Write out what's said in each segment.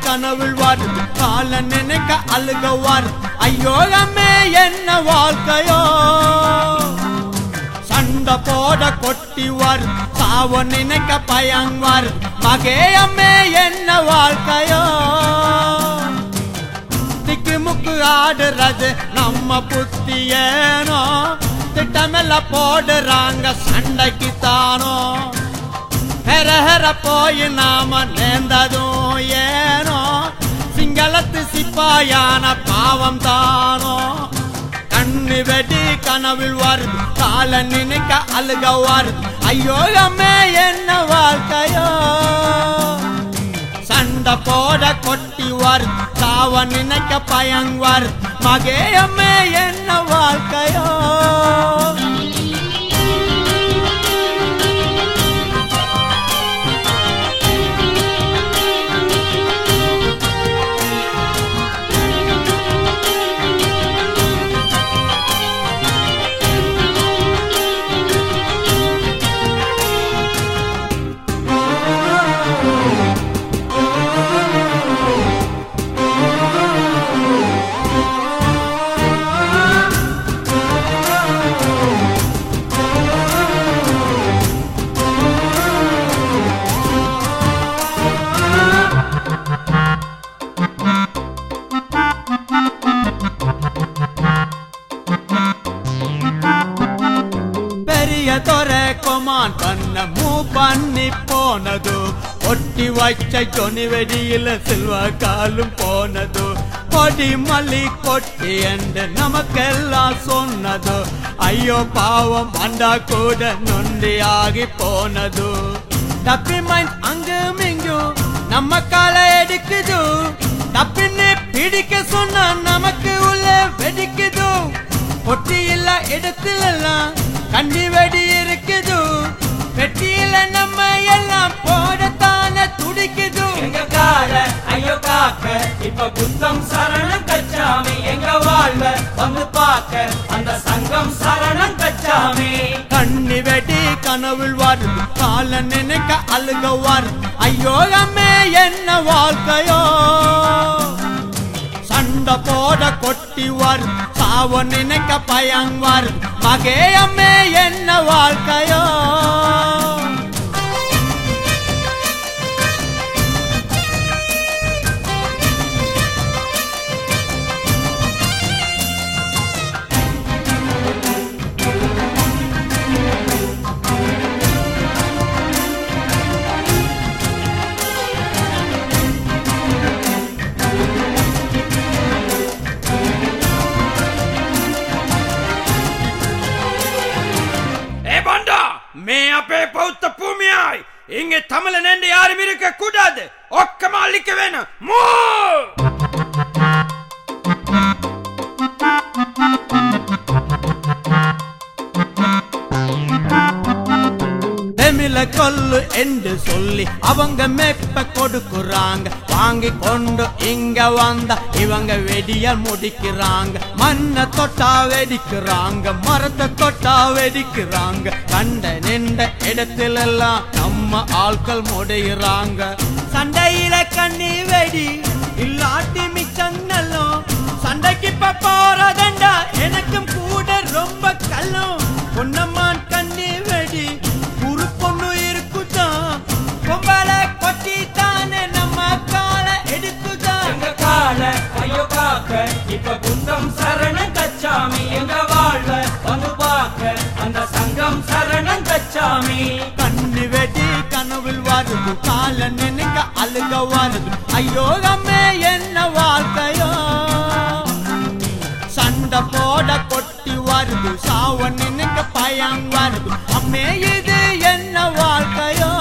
கனவில் வருது கால நினைக்க அழுக வருது ஐயோ அம்மே என்ன வாழ்க்கையோ சண்டை போட கொட்டி வருது சாவ நினைக்க பயங் வருது மகே அம்மே என்ன வாழ்க்கையோ திக்கு முக்கு ஆடுறது நம்ம புத்தி ஏனோ திட்டமெல்லாம் போடுறாங்க சண்டைக்கு தானோ ஹெர ஹெர போய் நாம நேர்ந்ததும் ஏனோ சிங்களத்து சிப்பாயான பாவம் தானோ கண்ணு வெடி கனவில் வருது கால நினைக்க அழுக வருது ஐயோ அம்மே என்ன வாழ்க்கையோ சண்டை போட கொட்டி வருது சாவ நினைக்க பயங் வருது மகே அம்மே என்ன வாழ்க்கையோ பெரிய தொரை கொமான் பண்ண மூ பண்ணி போனது ஒட்டி வச்ச ஜொனி வெடியில சில்வ காலும் போனது கொடி மல்லி கொட்டி என்று நமக்கெல்லாம் சொன்னது ஐயோ பாவம் அண்டா கூட நொண்டியாகி போனது தப்பி மைண்ட் அங்கும் இங்கும் நம்ம காலை எடுக்குது தப்பின்னு பிடிக்க சொன்னா நமக்கு உள்ள வெடிக்குது பொட்டி இல்ல இடத்துல எல்லாம் கண்ணி வெடி இருக்குது வெட்டியில நம்ம எல்லாம் போடத்தான துடிக்குது எங்க கால ஐயோ காக்க இப்ப புத்தம் சரணம் கச்சாமி எங்க வாழ்வ வந்து பார்க்க அந்த சங்கம் சரணம் கச்சாமி கண்ணி வெடி கனவில் வருது கால நினைக்க அழுக வருது ஐயோ அம்மே என்ன வாழ்க்கையோ சண்டை போட கொட்டி வருது சாவ நினைக்க பயங் வருது மகே அம்மே என்ன வாழ்க்கையோ ஏ பண்டா மே அப்பே பௌத்த பூமியாய் இங்க தமிழன் என்று யாரும் இருக்க கூடாது ஒக்கமா அழிக்க வேணும் மூ தமிழ கொல்லு என்று சொல்லி அவங்க மெப்ப கொடுக்குறாங்க வாங்கி கொண்டு இங்க வந்தா இவங்க வெடிய முடிக்கிறாங்க மண்ணை தொட்டா வெடிக்கிறாங்க மரத்தை தொட்டா வெடிக்கிறாங்க கண்ட நின்ற இடத்துல எல்லாம் நம்ம ஆட்கள் முடையிறாங்க சண்டையில கண்ணி வெடி இல்லாட்டி மிச்சம் நல்லம் சண்டைக்கு இப்ப போறதண்டா எனக்கும் கூட ரொம்ப கல்லும் பொன்னம்மான் கண்ணி வெடி ஒரு பொண்ணு இருக்குதான் பொம்பளை கொட்டி தானே நம்ம காலை எடுத்துதான் எங்க கால ஐயோ காக்க இப்ப புத்தம் சரணம் கச்சாமி எங்க வாழ்வ வந்து பார்க்க அந்த சங்கம் சரணம் கச்சாமி கண்ணு வெடி கனவில் வருது கால நினைக்க அழுக வருது ஐயோ அம்மே என்ன வாழ்க்கையோ சண்டை போட கொட்டி வருது சாவ நினைக்க பயம் வருது அம்மே இது என்ன வாழ்க்கையோ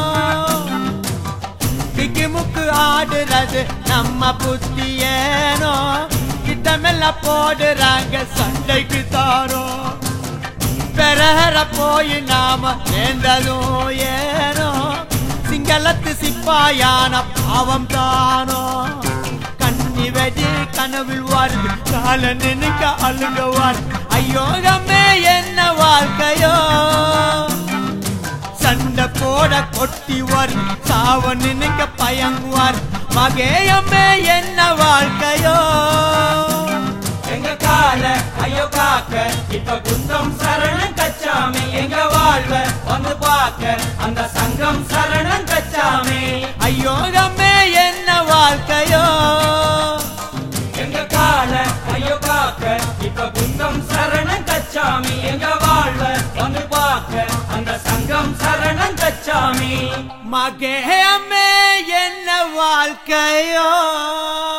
கிக்கி முக்கு ஆடுறது நம்ம புத்தி ஏனோ கிட்டமெல்லாம் போடுறாங்க சண்டைக்கு தாரோ பெறஹர போய் நாம சேர்ந்ததும் ஏனோ சிங்களத்து சிப்பாயான பாவம் தானோ கண்ணி வெடி கனவில் வருது கால நினைக்க அழுக வருது ஐயோ அம்மே என்ன வாழ்க்கையோ சண்டை போட கொட்டி வரும் சாவ நினைக்க பயங்குவார் மகேயம்மே என்ன வாழ்க்கையோ எங்க கால ஐயோ காக்க இப்ப குந்தம் சரணம் கச்சாமி எங்க வாழ்வ வந்து பார்க்க அந்த சங்கம் சரணம் கச்சாமி ஐயோகமே என்ன வாழ்க்கையோ எங்க கால ஐயோ காக்க இப்ப குந்தம் சரணம் கச்சாமி எங்க வாழ்வ வந்து பார்க்க அந்த சங்கம் சரணம் கச்சாமி மகேயம்மே என்ன வாழ்க்கையோ